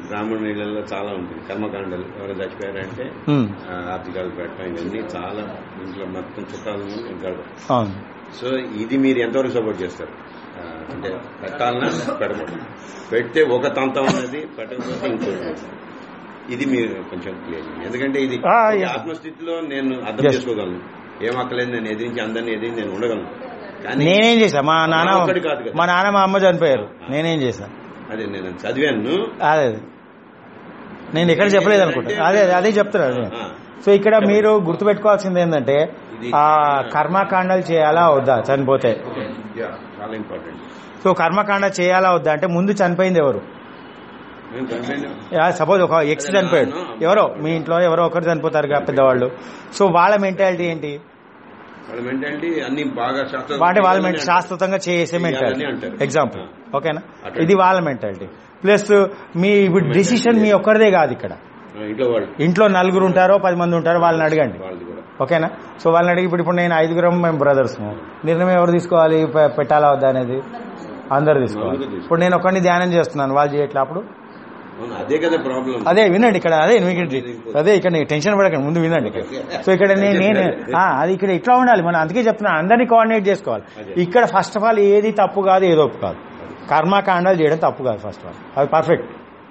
బ్రాహ్మణులలో చాలా ఉంటుంది కర్మకాండలు ఎవరు చచ్చిపోయారంటే ఉమ్, ఆ, ఆర్టికల్ పెట్టడం ఇవన్నీ చాలా ఇంట్లో మొత్తం చుట్టాలు గడప అవును సో ఇది మీరు ఎంతవరకు సపోర్ట్ చేస్తారు ఆ, అంటే పెట్టాలన్నా పెట్టకూడదు పెడితే ఒక తంతం అనేది పెట్టకపోతే ఇంకోటి ఇది మీరు కొంచెం క్లియర్ ఎందుకంటే ఇది ఆ, ఒక yeah. ఆత్మస్థితిలో నేను అర్థం Yes. చేసుకోగలను ఏం అక్కలేదు నేను ఎదిరించి అందరిని ఎదిరించి నేను ఉండగలను కానీ నేనేం చేశా మా నాన్న నా ఒక్కడి కాదు కదా. మా నాన్న మా అమ్మ చనిపోయారు నేనేం చేశా అదే నేను చదివాను అదే అదే నేను ఎక్కడ చెప్పలేదు అనుకుంటా అదే అదే అదే చెప్తున్నా అదే ఆ, సో ఇక్కడ మీరు గుర్తుపెట్టుకోవాల్సింది ఏంటంటే ఆ కర్మకాండాలు చేయాలా వద్దా చనిపోతే yeah, చాలా ఇంపార్టెంట్ సో కర్మకాండ చేయాలా వద్దా అంటే ముందు చనిపోయింది ఎవరు నేను చనిపోయినా సపోజ్ ఒక ఎక్స్ చనిపోయాడు ఎవరో మీ ఇంట్లో ఎవరో ఒకరు చనిపోతారు కదా పెద్దవాళ్ళు సో వాళ్ళ మెంటాలిటీ ఏంటి వాళ్ళ మెంటాలిటీ అన్ని బాగా శాస్త్ర అంటే వాళ్ళ మెంట శాశ్వతంగా చేసే చేయాలని మెంటాలిటీ అంటారు. ఎగ్జాంపుల్ ఆ. ఓకేనా అట్లా. ఇది వాళ్ళ మెంటాలిటీ ప్లస్ మీ ఇప్పుడు డిసిషన్ మీ ఒక్కరిదే కాదు ఇక్కడ ఆ, ఇంట్లో వాళ్ళు ఇంట్లో నలుగురు ఉంటారో పది మంది ఉంటారో వాళ్ళని అడగండి వాళ్ళది కూడా ఓకేనా సో వాళ్ళని అడిగి ఇప్పుడు ఇప్పుడు నేను ఐదుగురం మేము బ్రదర్స్ నిర్ణయం ఎవరు తీసుకోవాలి పె- పెట్టాలా వద్దా అనేది అందరు తీసుకోవాలి నలుగురు తీసుకోవాలి. ఇప్పుడు నేను ఒక్కడిని ధ్యానం చేస్తున్నాను వాళ్ళు చేయట్లే అప్పుడు అవును అదే కదా ప్రాబ్లం అదే వినండి ఇక్కడ అదే మీకు అదే ఇక్కడ నీకు టెన్షన్ పడకండి ముందు వినండి ఇక్కడ సో ఇక్కడ నేను నేను ఆ, అది ఇక్కడ ఇట్లా ఉండాలి మనం అందుకే చెప్తున్నాను అందరినీ కోఆర్డినేట్ చేసుకోవాలి ఇక్కడ ఫస్ట్ ఆఫ్ ఆల్ ఏది తప్పు కాదు ఏదో ఒప్పు కాదు కర్మకాండాలు చేయడం తప్పు కాదు ఫస్ట్ ఆఫ్ ఆల్ అది పర్ఫెక్ట్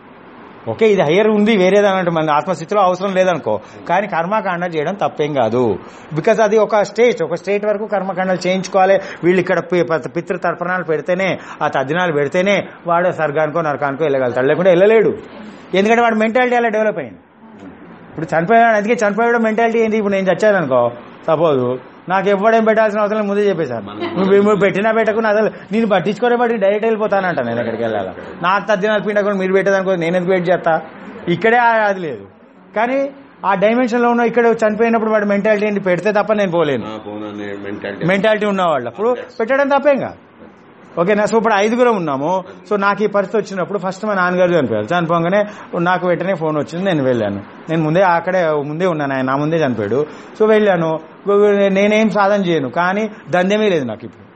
ఓకే ఇది హయ్యర్ ఉంది వేరేది అన్నట్టు మన ఆత్మస్థితిలో అవసరం లేదనుకో కానీ కర్మకాండాలు చేయడం తప్పేం కాదు బికాజ్ అది ఒక స్టేజ్ ఒక స్టేట్ వరకు కర్మకాండాలు చేయించుకోవాలి వీళ్ళు ఇక్కడ పి- ప- పితృ తర్పణాలు పెడితేనే ఆ తద్దినాలు పెడితేనే వాడు స్వర్గానికో నరకానికో వెళ్ళగలుగుతాడు లేకుంటే వెళ్ళలేడు ఎందుకంటే వాడు మెంటాలిటీ అలా డెవలప్ అయింది ఇప్పుడు చనిపోయాడు అందుకే చనిపోయాడు మెంటాలిటీ ఏంటి ఇప్పుడు నేను చచ్చాను అనుకో సపోజ్ నాకు ఎవ్వడేం పెట్టాల్సిన అవసరం లేదు, ముందే చెప్పేశాను నువ్వు నువ్వు పెట్టినా పెట్టకు నా అసలు నేను పట్టించుకోరే బట్టి డైరెక్ట్ వెళ్ళిపోతానంట నేను అక్కడికి వెళ్ళాలి నాకు తద్దినాలు పిండకుండా మీరు పెట్టేదానికో నేను ఎందుకు వెయిట్ చేస్తా ఇక్కడే ఆ- అది లేదు కానీ ఆ డైమెన్షన్ లో ఉన్న ఇక్కడ చనిపోయినప్పుడు వాడి మెంటాలిటీ ఏంటి పెడితే తప్ప నేను పోలేను నా ఫోన్ అనే మెంటాలిటీ మెంటాలిటీ ఉన్నవాళ్ళు అప్పుడు పెట్టడం తప్పేం కాదు ఓకేనా సో ఇప్పుడు ఐదుగురం ఉన్నాము సో నాకు ఈ పరిస్థితి వచ్చినప్పుడు ఫస్ట్ మా నాన్నగారు చనిపోయారు చనిపోగానే నాకు వెంటనే ఫోన్ వచ్చింది నేను వెళ్ళాను నేను ముందే అక్కడే ముందే ఉన్నాను ఆయన నా ముందే చనిపోయాడు సో వెళ్ళాను నేనేం సాధన చేయను కానీ దంధ్యమే లేదు నాకు ఇప్పుడు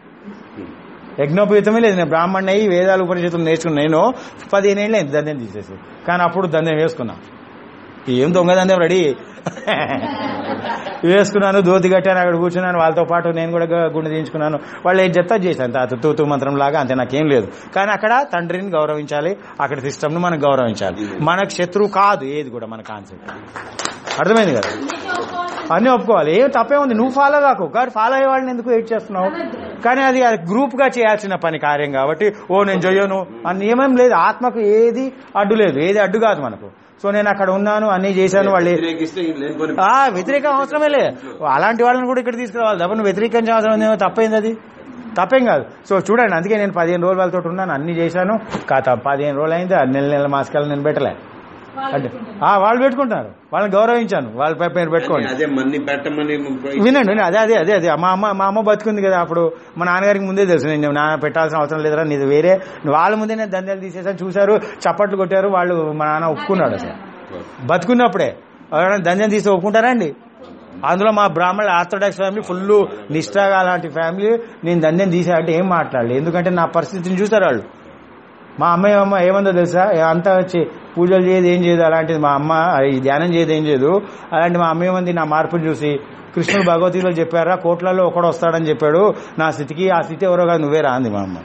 యజ్ఞోపయుతమే లేదు నేను బ్రాహ్మణ్ అయ్యి వేదాలు ఉపనిషత్తులు నేర్చుకున్నాను నేను పదిహేను ఏళ్ళు అయింది దంధ్యం తీసేసి కానీ అప్పుడు దంధ్యం వేసుకున్నా ఏం దొంగ దంధ్యం రెడీ వేసుకున్నాను ధోతి కట్టాను అక్కడ కూర్చున్నాను వాళ్ళతో పాటు నేను కూడా గు- గుండె తీయించుకున్నాను వాళ్ళు ఏం చెప్తా చేశాను తాత తూతు మంత్రం లాగా అంతే నాకేం లేదు కానీ అక్కడ తండ్రిని గౌరవించాలి అక్కడ సిస్టమ్ను మనం గౌరవించాలి మనకు శత్రువు కాదు ఏది కూడా మన కాన్సెప్ట్ అర్థమైంది కదా అన్నీ ఒప్పుకోవాలి ఏం తప్పే ఉంది నువ్వు ఫాలో కాకు కానీ ఫాలో అయ్యే వాళ్ళని ఎందుకు వెయిట్ చేస్తున్నావు కానీ అది అది గ్రూప్ గా చేయాల్సిన పని కార్యం కాబట్టి ఓ నేను చెయ్యను అని నియమం లేదు ఆత్మకు ఏది అడ్డు లేదు ఏది అడ్డు కాదు మనకు సో నేను అక్కడ ఉన్నాను అన్ని చేశాను వాళ్ళు వ్యతిరేకిస్తే ఇంక లేనిపోని ఆ వ్యతిరేకం అవసరమే లేదు అలాంటి వాళ్ళని కూడా ఇక్కడ తీసుకురావాలి తప్ప నువ్వు వ్యతిరేకించే అవసరం ఉందేమో తప్పైంది అది తప్పేం కాదు సో చూడండి అందుకే నేను పదిహేను రోజులు వాళ్ళతో ఉన్నాను అన్ని చేశాను కాత పదిహేను రోజులు అయింది ఆ నెల నెల మాసకాలు నేను పెట్టలే అంటే ఆ, వాళ్ళు పెట్టుకుంటున్నారు వాళ్ళని గౌరవించాను వాళ్ళ పై పేరు పెట్టుకోండి అదే మన్ని పెట్టమని వినండి వినండి. అదే అదే అదే అదే మా అమ్మ మా అమ్మ బతుకుంది కదా అప్పుడు మా నాన్నగారికి ముందే తెలుసు నేను నాన్న పెట్టాల్సిన అవసరం లేదురా నీది వేరే వాళ్ళ ముందే నేను దందాలు తీసేసాను చూశారు చప్పట్లు కొట్టారు వాళ్ళు మా నాన్న ఒప్పుకున్నాడు అసలు బతుకున్నప్పుడే ఎవరైనా దంజం తీసి ఒప్పుకుంటారా అండి అందులో మా బ్రాహ్మణ ఆర్థడాక్స్ ఫ్యామిలీ ఫుల్ నిష్ఠాగా అలాంటి ఫ్యామిలీ నేను దంజం తీసా అంటే ఏం మాట్లాడలేదు ఎందుకంటే నా పరిస్థితిని చూసారు వాళ్ళు మా అమ్మ అమ్మ ఏమందో తెలుసా ఏ అంతా వచ్చి పూజలు చేయదు ఏం చేయదు అలాంటిది మా అమ్మ ఈ ధ్యానం చేయదు ఏం చేయదు అలాంటి మా అమ్మ ఏమంది నా మార్పును చూసి కృష్ణుడు భగవద్గీతలో చెప్పారా కోట్లలో ఒకడు వస్తాడని చెప్పాడు నా స్థితికి ఆ స్థితి ఎవరో కాదు నువ్వే రా అంది మా అమ్మ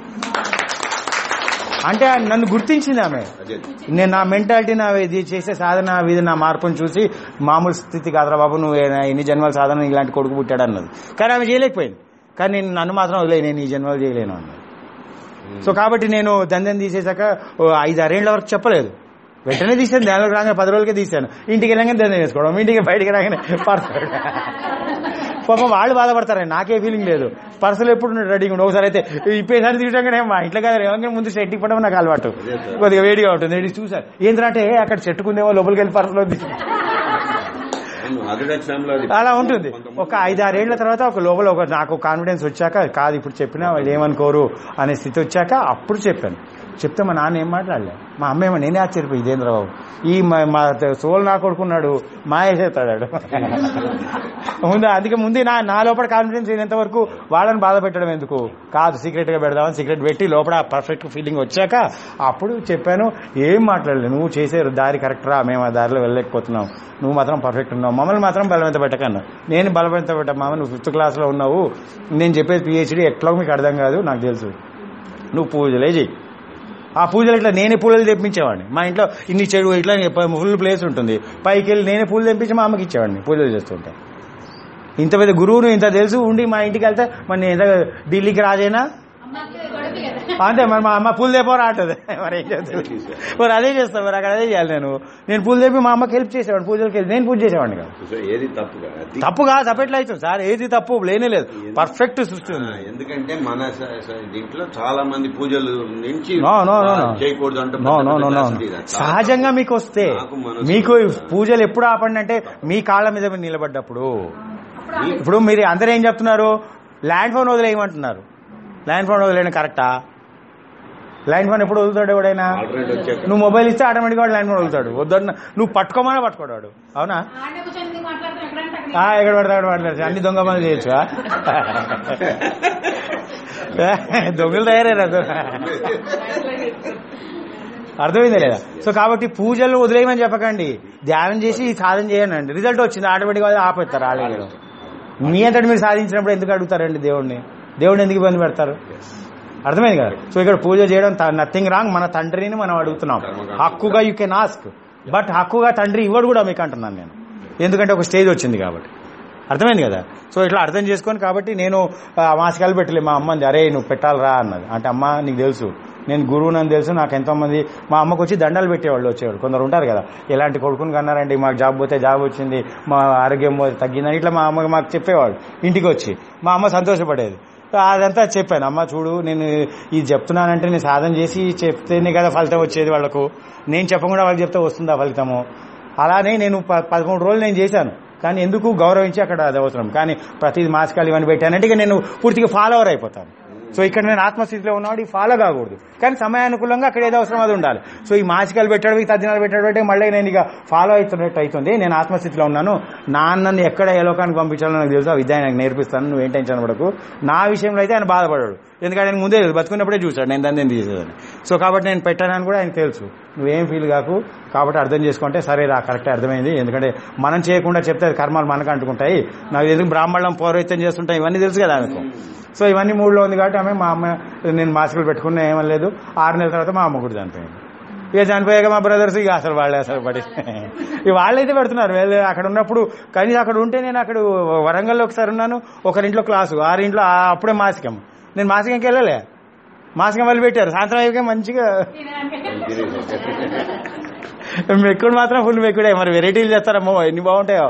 అంటే నన్ను గుర్తించింది ఆమె అదే నేను నా మెంటాలిటీ నా ఇది చేసే సాధన ఇది నా మార్పును చూసి మామూలు స్థితి కాదురా బాబు నువ్వు ఏ- ఇన్ని జన్మల సాధన ఇలాంటి కొడుకు పుట్టాడు అన్నది కానీ ఆమె చేయలేకపోయింది కానీ నేను నన్ను మాత్రం వదిలే నేను ఈ జన్మలు చేయలేను అన్నది సో కాబట్టి నేను దందం తీసేశాక ఓ ఐదు ఆరేళ్ల వరకు చెప్పలేదు వెంటనే తీసాను దానిలోకి రాగానే పది రోజులకే తీశాను ఇంటికి వెళ్ళగానే దందం వేసుకోవడం ఇంటికి బయటికి రాగానే పర్ఫెక్ట్ పాపం వాళ్ళు బాధపడతారండి నాకే ఫీలింగ్ లేదు పర్సలు ఎప్పుడు రెడీగా ఉండి ఒకసారి అయితే ఇప్పేసారి తీయడంగానే మా ఇంట్లో కదా ఏమంటే ముందు షెట్టికి పడడం నాకు అలవాటు కొద్దిగా వేడిగా ఉంటుంది వేడి చూసారు ఏంటంటే అక్కడ చెట్టుకుందేమో లోపలికి వెళ్ళి పర్సలో తీసి ఆర్థడాక్స్ ఫ్యామిలీ అది అలా ఉంటుంది ఒక ఐదు ఆరేళ్ల తర్వాత ఒక లోపల ఒక నాకు కాన్ఫిడెన్స్ వచ్చాక కాదు ఇప్పుడు చెప్పినా వాళ్ళు ఏమనుకోరు అనే స్థితి వచ్చాక అప్పుడు చెప్పాను చెప్తే మా నాన్న ఏం మాట్లాడలే మా అమ్మ ఏమో నేనే ఆశ్చర్యపోయి ఇదేంద్ర బాబు ఈ మా- మా సోల్ నా కొడుకున్నాడు మాయేసేస్తాడు ముందు అందుకే ముందు నా నా లోపల కాన్ఫిడెన్స్ అయినంత వరకు వాళ్ళని బాధ పెట్టడం ఎందుకు కాదు సీక్రెట్ గా పెడదామని సీక్రెట్ పెట్టి లోపల పర్ఫెక్ట్ ఫీలింగ్ వచ్చాక అప్పుడు చెప్పాను ఏం మాట్లాడలేదు నువ్వు చేసే దారి కరెక్ట్ రా మేము ఆ దారిలో వెళ్ళలేకపోతున్నాం నువ్వు మాత్రం పర్ఫెక్ట్ ఉన్నావు మమ్మల్ని మాత్రం బలవంత పెట్టకన్నా నేను బలవంత పెట్ట మామ నువ్వు ఫిఫ్త్ క్లాస్లో ఉన్నావు నేను చెప్పేది పిహెచ్డీ ఎట్లా మీకు అర్థం కాదు నాకు తెలుసు నువ్వు పూజలే చెయ్యి ఆ పూజలు ఇట్లా నేనే పూజలు తెప్పించేవాడిని మా ఇంట్లో ఇన్ని చెడు ఇట్లా ఫుల్ ప్లేస్ ఉంటుంది పైకి వెళ్ళి నేనే పూలు తెప్పించి మా అమ్మకి ఇచ్చేవాడిని పూజలు చేస్తుంటే ఇంత పెద్ద గురువును ఇంత తెలుసు ఉండి మా ఇంటికి వెళ్తే మరి నేను ఎంత ఢిల్లీకి రాజైనా అమ్మకి గొడవ కదా అంతే మరి మా అమ్మ పూలు తెపోరా అంటది మరి ఏం చేస్తాను మరి అదే చేస్తాను మరి అక్కడ అదే చేయాలి నేను నేను పూలు తెప్పి మా అమ్మకి హెల్ప్ చేసేవాడిని పూజలకి వెళ్ళి నేను పూజ చేసేవాడిని కదా సో ఏది తప్పు కాదు అది తప్పు కాదు తప్పెట్లా అవుతుంది సార్ ఏది తప్పు లేనే లేదు పర్ఫెక్ట్ సృష్టి ఆ, ఉంది ఎందుకంటే మన స- స- దీంట్లో చాలా మంది పూజలు నుంచి No, no, no, no. చేయకూడదు అంటే నో పెద్ద నో పెద్ద నో నో class ఇది. సహజంగా మీకు వస్తే నాకు మనసు- మీకు పూజలు ఎప్పుడు ఆపండి అంటే మీ కాళ్ళ మీద మీరు నిలబడ్డప్పుడు ఇప్పుడు మీరు అందరూ ఏం చెప్తున్నారు ల్యాండ్ ఫోన్ వదిలేయమంటున్నారు ల్యాండ్ ఫోన్ వదిలేయడం కరెక్టా ల్యాండ్ ఫోన్ ఎప్పుడు వదులుతాడు ఎవడైనా ఆల్రెడీ వచ్చాక నువ్వు మొబైల్ ఇస్తే ఆటోమేటిక్ వాడు ల్యాండ్ ఫోన్ వదులుతాడు వద్దన్న నువ్వు పట్టుకోమని పట్టుకోడు వాడు అవునా ఆడ కూర్చొని మాట్లాడుతాం ఎక్కడంటే అక్కడ ఆ, ఎక్కడ పడితే అక్కడ మాట్లాడచ్చు అన్ని దొంగ పనులు చేయొచ్చు దొంగలు తయారయ్యారు అర్థమైందా లేదా సో కాబట్టి పూజలు వదిలేయమని చెప్పకండి ధ్యానం చేసి సాధన చేయండి రిజల్ట్ వచ్చింది ఆటోమేటిక్ గా ఆపేస్తారు ఆలయంలో మీ అంతటి మీరు సాధించినప్పుడు ఎందుకు అడుగుతారండి దేవుడిని దేవుడిని ఎందుకు ఇబ్బంది పెడతారు అర్థమైంది కదా సో ఇక్కడ పూజ చేయడం నథింగ్ రాంగ్ మన తండ్రిని మనం అడుగుతున్నాం హక్కుగా యూ కెన్ ఆస్క్ బట్ హక్కుగా తండ్రి ఇవ్వడు కూడా మీకు అంటున్నాను నేను ఎందుకంటే ఒక స్టేజ్ వచ్చింది కాబట్టి అర్థమైంది కదా సో ఇట్లా అర్థం చేసుకొని కాబట్టి నేను ఆ, మాసికాలు పెట్టలే మా అమ్మని అరే నువ్వు పెట్టాలరా అన్నది అంటే అమ్మ నీకు తెలుసు నేను గురువు అని తెలుసు నాకు ఎంతో మంది మా అమ్మకు వచ్చి దండాలు పెట్టేవాళ్ళు వచ్చేవాడు కొందరు ఉంటారు కదా ఎలాంటి కొడుకుని కన్నారండి మాకు జాబ్ పోతే జాబ్ వచ్చింది మా ఆరోగ్యం పోతే తగ్గిందని ఇట్లా మా అమ్మకి మాకు చెప్పేవాడు ఇంటికి వచ్చి మా అమ్మ సంతోషపడేది అదంతా చెప్పాను అమ్మ చూడు నేను ఇది చెప్తున్నానంటే నేను సాధన చేసి చెప్తేనే కదా ఫలితం వచ్చేది వాళ్ళకు నేను చెప్పకుండా వాళ్ళకి చెప్తే వస్తుందా ఫలితము అలానే నేను ప- పదకొండు రోజులు నేను చేశాను కానీ ఎందుకు గౌరవించి అక్కడ అది అవసరం కానీ ప్రతిది మాసికాలు ఇవన్నీ పెట్టానంటే ఇక నేను పూర్తిగా ఫాలోవర్ అయిపోతాను సో ఇక్కడ నేను ఆత్మస్థితిలో ఉన్నవాడు ఈ ఫాలో కాకూడదు కానీ సమయానుకూలంగా అక్కడ ఏదో అవసరం అది ఉండాలి సో ఈ మాసికాలు పెట్టడం ఈ తద్దినాలు పెట్టడం అంటే మళ్ళీ నేను ఇక ఫాలో అవుతున్నట్టు అవుతుంది నేను ఆత్మస్థితిలో ఉన్నాను నాన్నని ఎక్కడ ఏ లోకానికి పంపించాలో నాకు తెలుసు ఆ విద్య నాకు నేర్పిస్తాను నువ్వేం టెన్షన్ పడకు నా విషయంలో అయితే ఆయన బాధపడాడు ఎందుకంటే ఆయన ముందే తెలుసు బతుకున్నప్పుడే చూశాడు నేను దాన్ని ఎందుకు చేసేదని సో కాబట్టి నేను పెట్టానని కూడా ఆయన తెలుసు నువ్వేం ఫీల్ కాకు కాబట్టి అర్థం చేసుకుంటే సరే రా కరెక్టే అర్థమైంది ఎందుకంటే మనం చేయకుండా చెప్తే అది కర్మాలు మనకు అంటుకుంటాయి నాకు ఎందుకు బ్రాహ్మణం పౌరోహిత్యం చేస్తుంటాయి ఇవన్నీ తెలుసు కదా ఆమెకు సో ఇవన్నీ మూడులో ఉంది కాబట్టి ఆమె మా అమ్మ నేను మాస్కులు పెట్టుకున్నా ఏమీ లేదు ఆరు నెలల తర్వాత మా అమ్మ కూడా చనిపోయింది ఇక చనిపోయాక మా బ్రదర్స్ ఇక అసలు వాళ్ళే అసలు పడి ఇక వాళ్ళైతే పెడుతున్నారు వీళ్ళు అక్కడ ఉన్నప్పుడు కనీసం అక్కడ ఉంటే నేను అక్కడ వరంగల్లో ఒకసారి ఉన్నాను ఒకరింట్లో క్లాసు ఆరింట్లో ఆ- అప్పుడే మాసికం నేను మాసికంకి వెళ్ళలే మాసికం వాళ్ళు పెట్టారు సాయంత్రం అయ్యాక మంచిగా మెక్కుడు మాత్రం ఫుల్ మెక్కుడే మరి వెరైటీలు చేస్తారమ్మో ఎన్ని బాగుంటాయో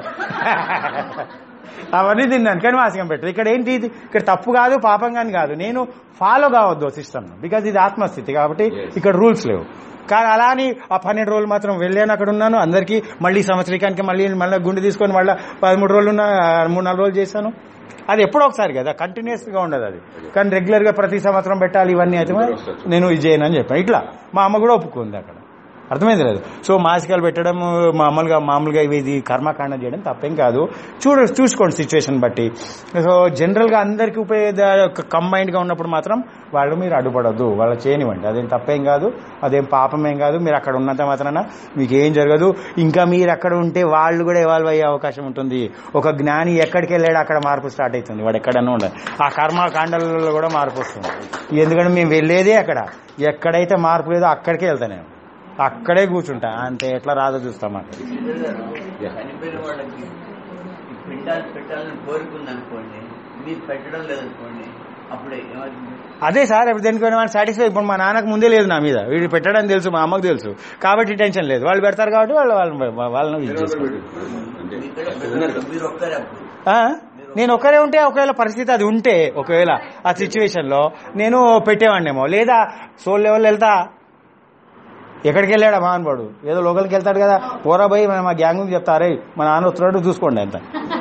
అవన్నీ తిన్నాను కానీ మాసికం పెట్టరు ఇక్కడ ఏంటి ఇది ఇక్కడ తప్పు కాదు పాపం కానీ కాదు నేను ఫాలో కావద్దు సిస్టమ్ బికాజ్ ఇది ఆత్మస్థితి కాబట్టి ఇక్కడ రూల్స్ లేవు కానీ అలా అని ఆ పన్నెండు రోజులు మాత్రం వెళ్ళాను అక్కడ ఉన్నాను అందరికీ మళ్ళీ సంవత్సరికానికి మళ్ళీ మళ్ళీ గుండె తీసుకొని మళ్ళీ పదమూడు రోజులు ఉన్న మూడు నాలుగు రోజులు చేశాను అది ఎప్పుడో ఒకసారి కదా కంటిన్యూస్ గా ఉండదు అది కానీ రెగ్యులర్ గా ప్రతి సంవత్సరం పెట్టాలి ఇవన్నీ అయితే నేను ఇది చేయను అని చెప్పాను ఇట్లా మా అమ్మ కూడా ఒప్పుకుంది అక్కడ అర్థమైంది లేదు సో మాసికాలు పెట్టడం మామూలుగా మామూలుగా ఇవి ఇది కర్మకాండ చేయడం తప్పేం కాదు చూడ చూసుకోండి సిచ్యువేషన్ బట్టి సో జనరల్ గా అందరికి ఉపయోగ కంబైన్డ్ గా ఉన్నప్పుడు మాత్రం వాళ్ళు మీరు అడ్డుపడద్దు వాళ్ళు చేయనివ్వండి అదేం తప్పేం కాదు అదేం పాపమేం కాదు మీరు అక్కడ ఉన్నంత మాత్రాన మీకు ఏం జరగదు ఇంకా మీరు అక్కడ ఉంటే వాళ్ళు కూడా ఎవాల్వ్ అయ్యే అవకాశం ఉంటుంది ఒక జ్ఞాని ఎక్కడికి వెళ్ళాడు అక్కడ మార్పు స్టార్ట్ అవుతుంది వాడు ఎక్కడన్నా ఉండదు ఆ కర్మకాండలలో కూడా మార్పు వస్తుంది ఎందుకంటే మేము వెళ్ళేదే అక్కడ ఎక్కడైతే మార్పు లేదో అక్కడికే వెళ్తా నేను అక్కడే కూర్చుంటా అంతే ఎట్లా రాదో చూస్తామాట చనిపోయిన వాళ్ళకి ఈ పిండాలు పెట్టాలని కోరుకుంది అనుకోండి మీరు పెట్టడం లేదనుకోండి అప్పుడే ఏమవుతుంది అదే సార్ ఇప్పుడు దేనికి సాటిస్ఫై ఇప్పుడు మా నాన్నకు ముందే లేదు నా మీద వీడు పెట్టడం తెలుసు మా అమ్మకు తెలుసు కాబట్టి టెన్షన్ లేదు వాళ్ళు పెడతారు కాబట్టి వాళ్ళు వాళ్ళని వాళ్ళని ఇది చేసుకోండి అంటే ఇక్కడ ఉన్నారు కదా. మీరు ఒక్కరే అప్పుడు ఆ? నేను ఒకరే ఉంటే ఒకవేళ పరిస్థితి అది ఉంటే ఒకవేళ ఆ సిచ్యువేషన్ లో నేను పెట్టేవాడినేమో లేదా సోల్ లెవెల్ వెళ్తా ఎక్కడికి వెళ్ళాడా మహానుభావుడు ఏదో లోకల్కి వెళ్తాడు కదా పోరా పోయి మన మా గ్యాంగ్ చెప్తారే మా నాన్న వస్తున్నాడు చూసుకోండి అంత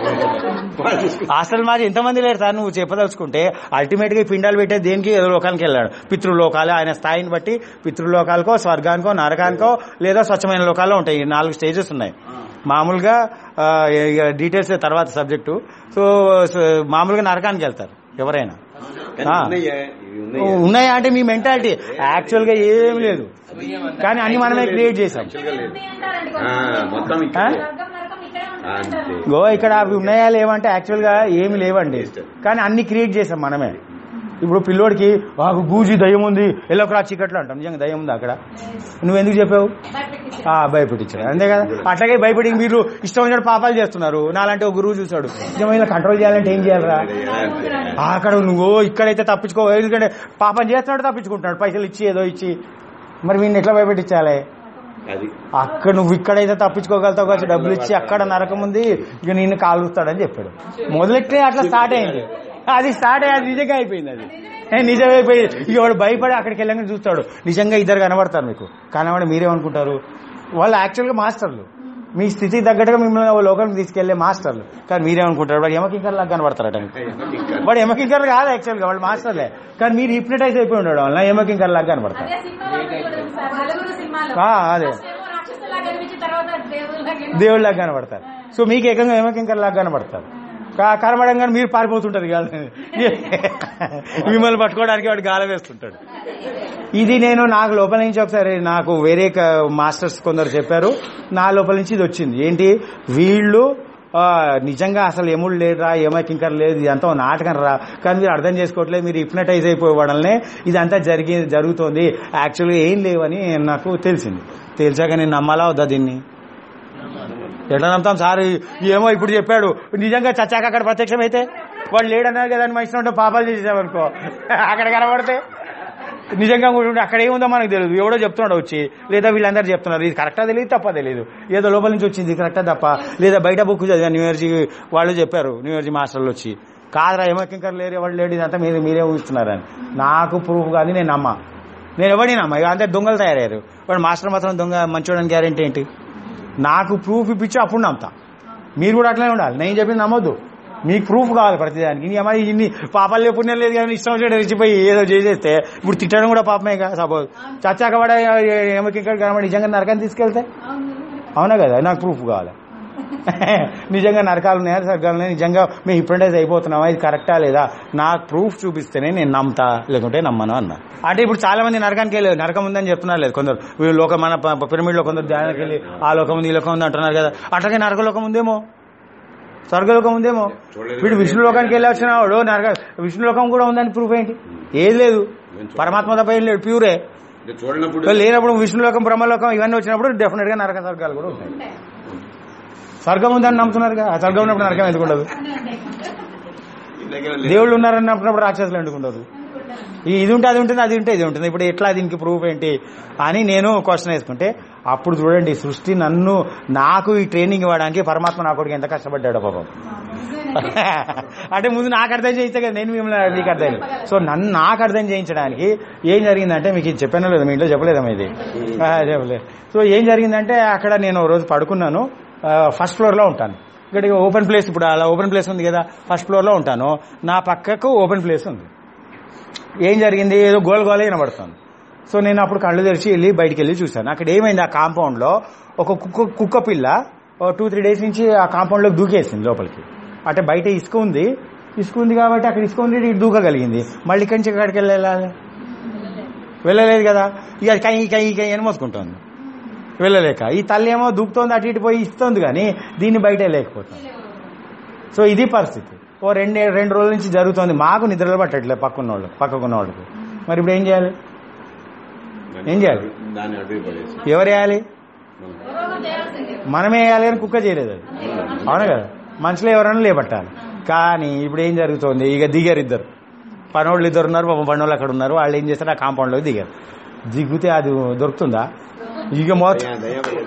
వాళ్ళు చూసుకుంటారు. హాస్టల్ మాది ఎంతమంది లేరు సార్ నువ్వు చెప్పదలుచుకుంటే అల్టిమేట్ గా ఈ పిండాలు పెట్టే దేనికి ఏదో లోకానికి వెళ్ళాడు పితృలోకాలు ఆయన స్థాయిని బట్టి పితృలోకాలకో స్వర్గానికో నరకానికో లేదా స్వచ్ఛమైన లోకాల్లో ఉంటాయి ఈ నాలుగు స్టేజెస్ ఉన్నాయి మామూలుగా ఆ, ఇక డీటెయిల్స్ తర్వాత సబ్జెక్టు సో సో మామూలుగా నరకానికి వెళ్తారు ఎవరైనా కానీ ఆ. ఉన్నాయా? ఇవి ఉన్నాయా? ఉన్నాయా అంటే మీ మెంటాలిటీ యాక్చువల్ గా ఏం లేదు కానీ అన్ని మనమే క్రియేట్ చేసాం యాక్చువల్గా లేదు. అంటారండి ఆ, కొంతమంది. మొత్తం ఆ? ఇక్కడ స్వర్గం నరకం ఇక్కడే ఉంటుంది అంతే అంటారు. గో ఇక్కడ అవి ఉన్నాయా లేవంటే యాక్చువల్ గా ఏమి లేవండి కానీ అన్ని క్రియేట్ చేసాం మనమే ఇప్పుడు పిల్లోడికి వాకు గూజి దయ్యం ఉంది ఎల్లో క్లాత్ చీకట్లు అంటాం నిజంగా దయ్యం ఉంది అక్కడ నువ్వు ఎందుకు చెప్పావు భయపెట్టించారు. ఆ భయపెట్టించాడు అంతే కదా అట్లాగే భయపడి మీరు ఇష్టం వచ్చినట్టు పాపాలు చేస్తున్నారు నాలంటే ఒక గురువు చూశాడు నిజమైన కంట్రోల్ చేయాలంటే ఏం చేయాలరా ఆ, అక్కడ నువ్వు ఇక్కడైతే తప్పించుకో ఎందుకంటే పాపం చేస్తున్నాడు తప్పించుకుంటున్నాడు పైసలు ఇచ్చి ఏదో ఇచ్చి మరి వీడిని ఎట్లా భయపెట్టించాలి అది అక్కడ నువ్వు ఇక్కడైతే తప్పించుకోగలుగుతావు కావచ్చు డబ్బులు ఇచ్చి అక్కడ నరకం ఉంది ఇక నిన్ను కాలుస్తాడని చెప్పాడు మొదలెట్టే అట్లా స్టార్ట్ అయింది అది స్టార్ట్ అయ్యి అది నిజంగా అయిపోయింది అది ఏ, నిజమైపోయింది ఇక వాడు భయపడి అక్కడికి వెళ్ళగానే చూస్తాడు నిజంగా ఇద్దరు కనబడతారు మీకు కనబడి మీరేమనుకుంటారు వాళ్ళు యాక్చువల్గా మాస్టర్లు మీ స్థితి తగ్గట్టుగా మిమ్మల్ని ఓ లోకానికి తీసుకెళ్లే మాస్టర్లు కానీ మీరేమనుకుంటారు వాడు యమకింకర్ లాగా కనబడతారట వాడు యమకింకర్ కాదు యాక్చువల్గా వాళ్ళు మాస్టర్లే కానీ మీరు హిప్నటైజ్ అయిపోయి ఉండడం వల్ల యమకింకర్ లాగా కనబడతారు అదే సినిమాలో ఉంటుంది చూడండి సార్, నలుగురు సినిమాలో. ఆ, అదే. ఫస్ట్ ఏమో రాక్షసులాగా కనిపించి తర్వాత దేవుళ్ళగా దేవుళ్ళగా కనబడతారు సో మీకు ఏకంగా యమకింకర్ లాగా కనబడతారు కా- కనబడంగానే మీరు పారిపోతుంటారు కాదు మిమ్మల్ని పట్టుకోవడానికి వాడు గాలం వేస్తుంటాడు ఇది నేను నాకు లోపల నుంచి ఒకసారి నాకు వేరే క- మాస్టర్స్ కొందరు చెప్పారు నా లోపల నుంచి ఇది వచ్చింది ఏంటి వీళ్ళు ఆ, నిజంగా అసలు ఎముడు లేదురా ఏమకింకర్ లేదు ఇదంతా ఓ నాటకం రా కానీ మీరు అర్థం చేసుకోవట్లేదు మీరు హిప్నటైజ్ అయిపోవడంలో ఇదంతా జరిగి జరుగుతోంది యాక్చువల్గా ఏం లేవని నాకు తెలిసింది తెలిసాక నేను నమ్మాలా వద్దా దీన్ని ఎట్లా నమ్ముతాం సార్ ఏమో ఇప్పుడు చెప్పాడు నిజంగా చచ్చాక అక్కడ ప్రత్యక్షం అయితే వాడు లేడన్నారు కదా అని మంచి ఉంటే పాపాలు చేసామనుకో అక్కడ కనబడితే నిజంగా ఉంటే అక్కడ ఏముందో మనకు తెలియదు ఎవడో చెప్తున్నాడు వచ్చి లేదా వీళ్ళందరూ చెప్తున్నారు ఇది కరెక్టా తెలియదు తప్ప తెలియదు ఏదో లోపల నుంచి వచ్చింది ఇది కరెక్టా తప్ప లేదా బయట బుక్ చదివా న్యూ ఇయర్జీ వాళ్ళు చెప్పారు న్యూ ఇయర్జీ మాస్టర్లు వచ్చి కాదురా ఏమకింకర్ లేరు ఎవరు లేడు ఇదంతా మీరు మీరే ఊహిస్తున్నారని నాకు ప్రూఫ్ కానీ నేను నమ్మా నేను ఎవరిని నమ్మా ఇక అంతే దొంగలు తయారయ్యారు వాడు మాస్టర్ మాత్రం దొంగ మంచోడని గ్యారెంటీ ఏంటి నాకు ప్రూఫ్ ఇప్పించి అప్పుడు నమ్ముతా మీరు కూడా అట్లనే ఉండాలి నేను చెప్పింది నమ్మొద్దు మీకు ప్రూఫ్ కావాలి ప్రతిదానికి నీ అమ్మాయి ఇన్ని పాపాలు పుణ్యం లేదు కానీ ఇష్టం వచ్చినట్టు రెచ్చిపోయి ఏదో చేసేస్తే ఇప్పుడు తిట్టడం కూడా పాపమే కదా సపోజ్ చచ్చాక పడ ఏమకి ఇక్కడ కనబడి నిజంగా నరకాన్ని తీసుకెళ్తే అవును అవునా కదా నాకు ప్రూఫ్ కావాలి నిజంగా నరకాలు ఉన్నాయా సర్గాలు ఉన్నాయా నిజంగా మేము హిప్నటైజ్ అయిపోతున్నామా ఇది కరెక్టా లేదా నాకు ప్రూఫ్ చూపిస్తేనే నేను నమ్ముతా లేకుంటే నమ్మను అన్నా అంటే ఇప్పుడు చాలా మంది నరకానికి వెళ్ళి నరకం ఉందని చెప్తున్నారు లేదు కొందరు వీళ్ళు లోకం మన ప- పిరమిడ్ లో కొందరు ధ్యానానికి వెళ్ళి ఆ లోకం ఉంది ఈ లోకం ఉంది అంటున్నారు కదా అట్లాగే నరకలోకం ఉందేమో స్వర్గలోకం ఉందేమో వీడు విష్ణు లోకానికి వెళ్ళి వచ్చిన వాడు నరక విష్ణు లోకం కూడా ఉందని ప్రూఫ్ ఏంటి ఏది లేదు పరమాత్మ తప్ప ఏం లేడు ప్యూరే ఇది చూడనప్పుడు సో లేనప్పుడు విష్ణులోకం బ్రహ్మలోకం ఇవన్నీ వచ్చినప్పుడు డెఫినెట్ గా నరక స్వర్గాలు కూడా ఉంటాయి ఉంటాయి. స్వర్గం ఉందని నమ్ముతున్నారు కదా ఆ స్వర్గం ఉన్నప్పుడు నరకం ఎందుకు ఉండదు అన్నీ ఉంటాయి. ఇలాగే లేదు. దేవుళ్ళు ఉన్నారని నమ్ముతున్నప్పుడు రాక్షసులు ఎందుకు ఉండదు ఎందుకు ఉంటారు? ఈ ఇది ఉంటే అది ఉంటుంది అది ఉంటే ఇది ఉంటుంది ఇప్పుడు ఎట్లా దీనికి ప్రూఫ్ ఏంటి అని నేను క్వశ్చన్ వేసుకుంటే అప్పుడు చూడండి సృష్టి నన్ను నాకు ఈ ట్రైనింగ్ ఇవ్వడానికి పరమాత్మ నా కొడుకు ఎంత కష్టపడ్డాడో పాపం అంటే ముందు నాకు అర్థం చేయిస్తే కదా నేను మిమ్మల్ని మీకు అర్థం సో నన్ను నాకు అర్థం చేయించడానికి ఏం జరిగిందంటే మీకు ఇది చెప్పానో లేదు మీ ఇంట్లో చెప్పలేదమ్మా ఇది ఆ, చెప్పలేదు సో ఏం జరిగిందంటే అక్కడ నేను ఓ రోజు పడుకున్నాను ఫస్ట్ ఫ్లోర్లో ఉంటాను ఇక్కడ ఓపెన్ ప్లేస్ ఇప్పుడు అలా ఓపెన్ ప్లేస్ ఉంది కదా ఫస్ట్ ఫ్లోర్లో ఉంటాను నా పక్కకు ఓపెన్ ప్లేస్ ఉంది ఏం జరిగింది ఏదో గోల గోల వినబడుతుంది సో నేను అప్పుడు కళ్ళు తెరిచి వెళ్ళి బయటికి వెళ్ళి చూశాను అక్కడ ఏమైంది ఆ కాంపౌండ్లో ఒక కుక్క కుక్క పిల్ల టూ త్రీ డేస్ నుంచి ఆ కాంపౌండ్లోకి దూకేసింది లోపలికి అంటే బయట ఇసుక ఉంది ఇసుక ఉంది కాబట్టి అక్కడ ఇసుక ఉంది ఇటు దూకగలిగింది మళ్ళీ ఇక్కడి నుంచి ఎక్కడికి వెళ్ళాలి వెళ్ళలేదు కదా ఇక కై కై కై అని మోసుకుంటుంది వెళ్ళలేక ఈ తల్లి ఏమో దూకుతోంది అటు ఇటు పోయి ఇస్తుంది కానీ దీన్ని బయట లేకపోతుంది సో ఇది పరిస్థితి ఓ రెండు రెండు రోజుల నుంచి జరుగుతోంది మాకు నిద్రలు పట్టట్లేదు పక్కన్న వాళ్ళు పక్కకున్న వాళ్ళకు మరి ఇప్పుడు ఏం చేయాలి ఏం చేయాలి? దాన్ని అడ్డు పడేసి ఎవరు వేయాలి ఎవరో చేయాల్సిందే. మనమే వేయాలి అని కుక్క చేయలేదు అది అవును కదా మనుషులు ఎవరైనా లేపట్టాలి కానీ ఇప్పుడు ఏం జరుగుతోంది ఇక దిగారు ఇద్దరు పనోళ్ళు ఇద్దరు ఉన్నారు పాపం పనోళ్ళు అక్కడ ఉన్నారు వాళ్ళు ఏం చేస్తారు ఆ కాంపౌండ్లోకి దిగారు దిగితే అది దొరుకుతుందా ఇక మొత్తం దయ్యం దయ్యం